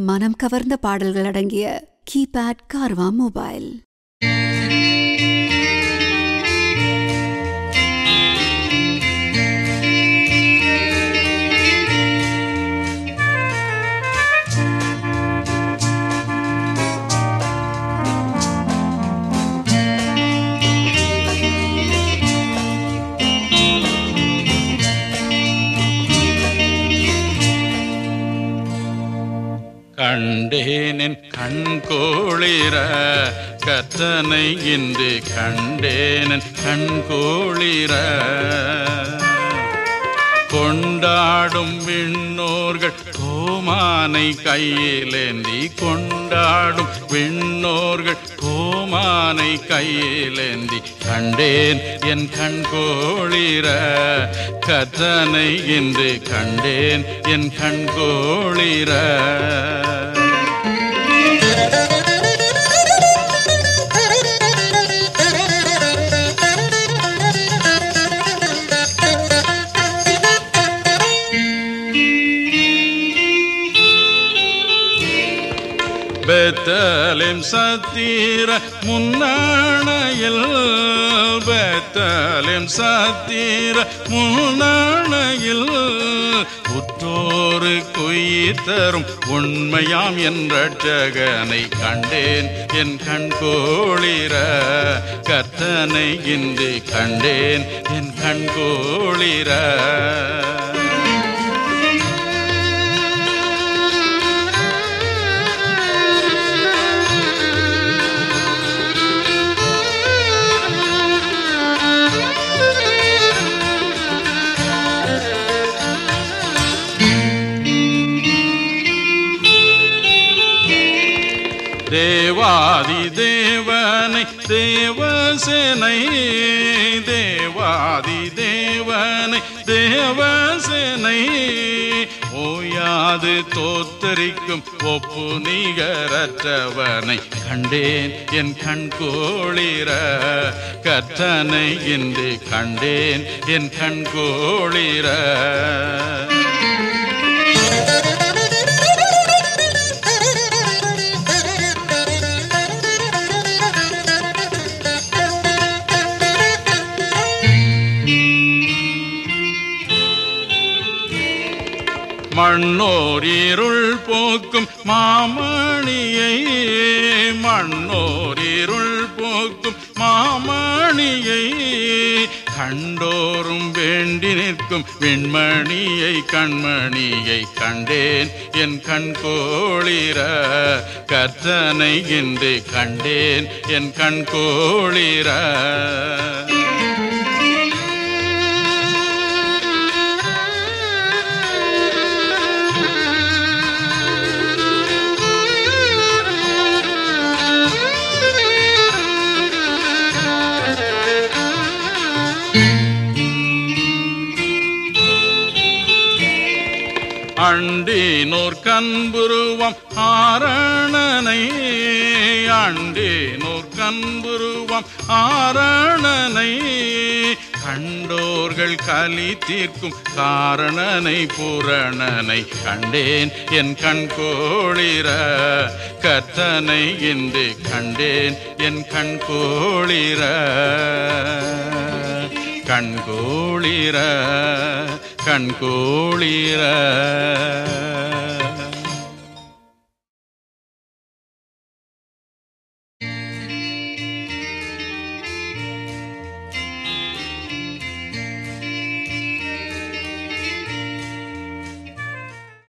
மனம் கவர்ந்த பாடல்கள் அடங்கிய கீபேட் கார்வா மொபைல் கண்டேனின் கண் கோளிர கத்தனை இன்று கண்டேனின் கண் கோளிர கொண்டாடும் விண்ணோர்கள் கோமானை கையிலேந்தி கொண்டாடும் விண்ணோர்கள் கோமானை கையிலேந்தி கண்டேன் என் கண் கோளிர கத்தனை இன்று கண்டேன் என் கண் கோளிர பெத்தலின் சத்தீர முன்னாணையில் பெத்தலின் சத்தீர முன்னாணையில் உற்றோரு குயிர் தரும் உண்மையாம் என்ற ஜகனை கண்டேன் என் கண் கோளிர கத்தனை இன்று கண்டேன் என் கண் கோளிர தேவாதி தேவனை தேவசேனை தேவாதி தேவனை தேவசேனை ஓயாது தோத்தரிக்கும் ஒப்பு நிகரற்றவனை கண்டேன் என் கண் கோளிர கத்தனை இன்று கண்டேன் என் கண் கோளிர மண்ணோர் இருள் போக்கும் மாமணியை மண்ணோர் இருள் போக்கும் மாமணியை கண்டோரும் வேண்டி நிற்கும் வெண்மணியை கண்மணியை கண்டேன் என் கண் கோளிர கத்தனை இன்று கண்டேன் என் கண் கோளிர அண்டேனோர் கண்புருவம் ஆரணனை அண்டேனோர் கண்புருவம் ஆரணனை கண்டோர்கள் கலி தீர்க்கும் காரணனை பூரணனை கண்டேன் என் கண் கோளிர கத்தனை இன்று கண்டேன் என் கண் கோளிர கண்கோளிர கண்கோளிர